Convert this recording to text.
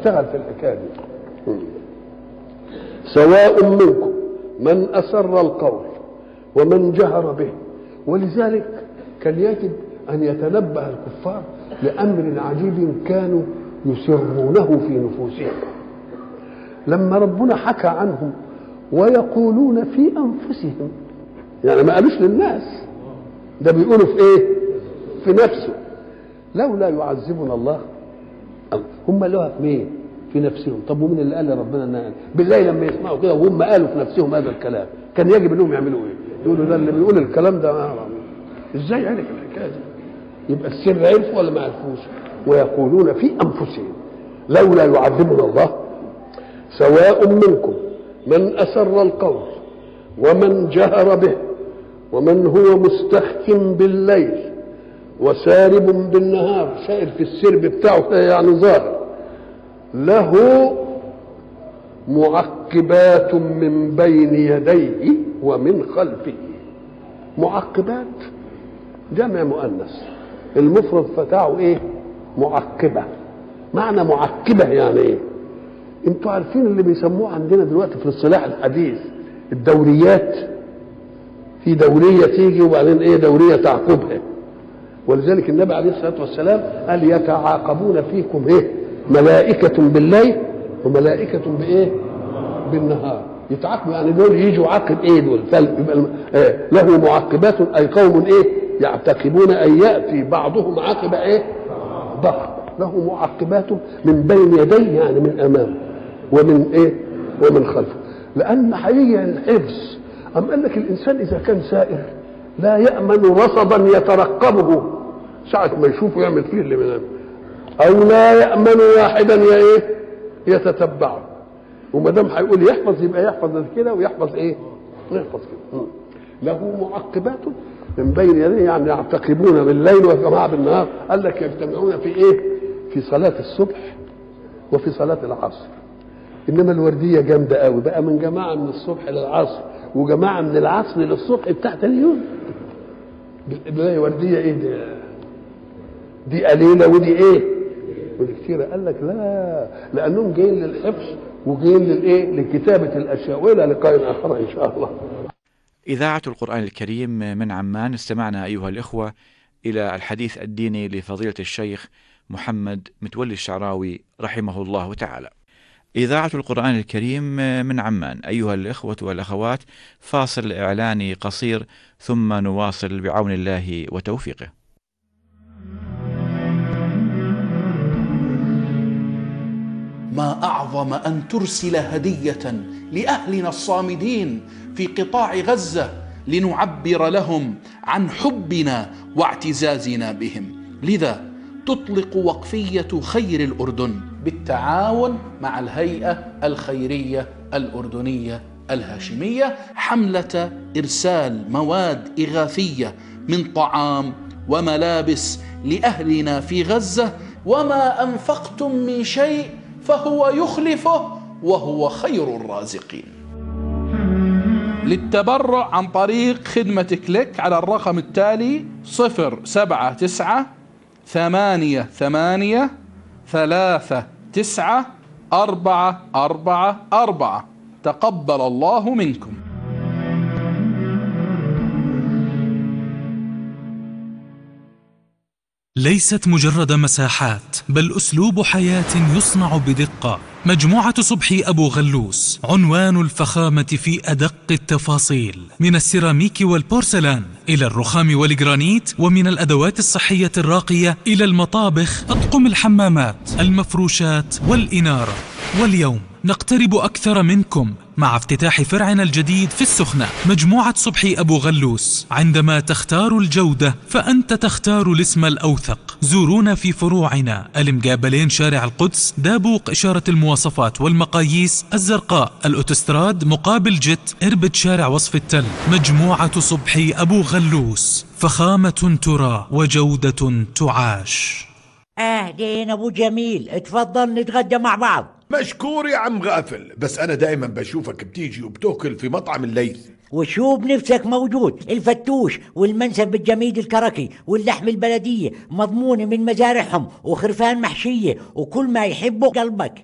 اشتغل في الحكايه دي سواء منكم من اسر القول ومن جهر به ولذلك كان يجب ان يتنبه الكفار لامر عجيب كانوا يسرونه في نفوسهم لما ربنا حكى عنهم ويقولون في انفسهم يعني ما قالوش للناس ده بيقولوا في ايه في نفسه لولا يعذبنا الله هم قالوها في مين في نفسهم طب ومين اللي قال لربنا انها بالله لما يسمعوا كده وهم قالوا في نفسهم هذا الكلام كان يجب انهم يعملوا ايه يقولوا ده اللي بيقول الكلام ده ازاي عرف الحكايه دي يبقى السر عرفوا ولا ما عرفوش ويقولون في انفسهم لولا يعذبنا الله سواء منكم من اسر القول ومن جهر به ومن هو مستخف بالليل وسارب بالنهار سائر في السرب بتاعه يعني ظاهر له معقبات من بين يديه ومن خلفه معقبات جمع مؤنث المفرد بتاعه ايه معقبه معنى معقبه يعني ايه انتوا عارفين اللي بيسموه عندنا دلوقتي في الصلاح الحديث الدوريات في دوريه تيجي وبعدين ايه دوريه تعقبها ولذلك النبي عليه الصلاه والسلام قال يتعاقبون فيكم ايه ملائكه بالليل وملائكه بايه بالنهار يتعاقبوا يعني دول يجوا عقب ايه دول يبقى آه له معقبات اي قوم ايه يعتقبون ان ياتي بعضهم عقب ايه بعض له معقبات من بين يديه يعني من امامه ومن ايه ومن خلفه لان هيجي الحفظ أم قال لك الإنسان إذا كان سائر لا يأمن رصدا يترقبه ساعة ما يشوفه يعمل فيه اللي من أو لا يأمن واحدا يا إيه يتتبعه وما دام هيقول يحفظ يبقى يحفظ كده ويحفظ إيه يحفظ كده له معقبات من بين يديه يعني يعتقبون بالليل وجماعة بالنهار قال لك يجتمعون في إيه في صلاة الصبح وفي صلاة العصر إنما الوردية جامدة قوي بقى من جماعة من الصبح للعصر وجماعه من العصر للصبح بتاعت اليوم بلاقي ورديه ايه دي دي قليله ودي ايه ودي كتيره قال لك لا لانهم جايين للحفظ وجايين للايه لكتابه الاشياء والى لقاء اخر ان شاء الله إذاعة القرآن الكريم من عمان استمعنا أيها الإخوة إلى الحديث الديني لفضيلة الشيخ محمد متولي الشعراوي رحمه الله تعالى إذاعة القرآن الكريم من عمان أيها الإخوة والأخوات فاصل إعلاني قصير ثم نواصل بعون الله وتوفيقه ما أعظم أن ترسل هدية لأهلنا الصامدين في قطاع غزة لنعبر لهم عن حبنا واعتزازنا بهم لذا تطلق وقفية خير الأردن بالتعاون مع الهيئة الخيرية الأردنية الهاشمية حملة إرسال مواد إغاثية من طعام وملابس لأهلنا في غزة وما أنفقتم من شيء فهو يخلفه وهو خير الرازقين للتبرع عن طريق خدمة كليك على الرقم التالي صفر سبعة تسعة ثمانية ثمانية ثلاثة تسعة أربعة أربعة أربعة تقبل الله منكم ليست مجرد مساحات بل أسلوب حياة يصنع بدقة مجموعة صبحي أبو غلوس عنوان الفخامة في أدق التفاصيل من السيراميك والبورسلان إلى الرخام والجرانيت ومن الأدوات الصحية الراقية إلى المطابخ أطقم الحمامات المفروشات والإنارة واليوم نقترب أكثر منكم مع افتتاح فرعنا الجديد في السخنة مجموعة صبحي أبو غلوس عندما تختار الجودة فأنت تختار الاسم الأوثق زورونا في فروعنا المقابلين شارع القدس دابوق إشارة المواصفات والمقاييس الزرقاء الأوتستراد مقابل جت إربد شارع وصف التل مجموعة صبحي أبو غلوس فخامة ترى وجودة تعاش اهلين ابو جميل اتفضل نتغدى مع بعض مشكور يا عم غافل بس انا دائما بشوفك بتيجي وبتاكل في مطعم الليث وشو بنفسك موجود الفتوش والمنسف الجميد الكركي واللحم البلدية مضمونة من مزارعهم وخرفان محشية وكل ما يحبه قلبك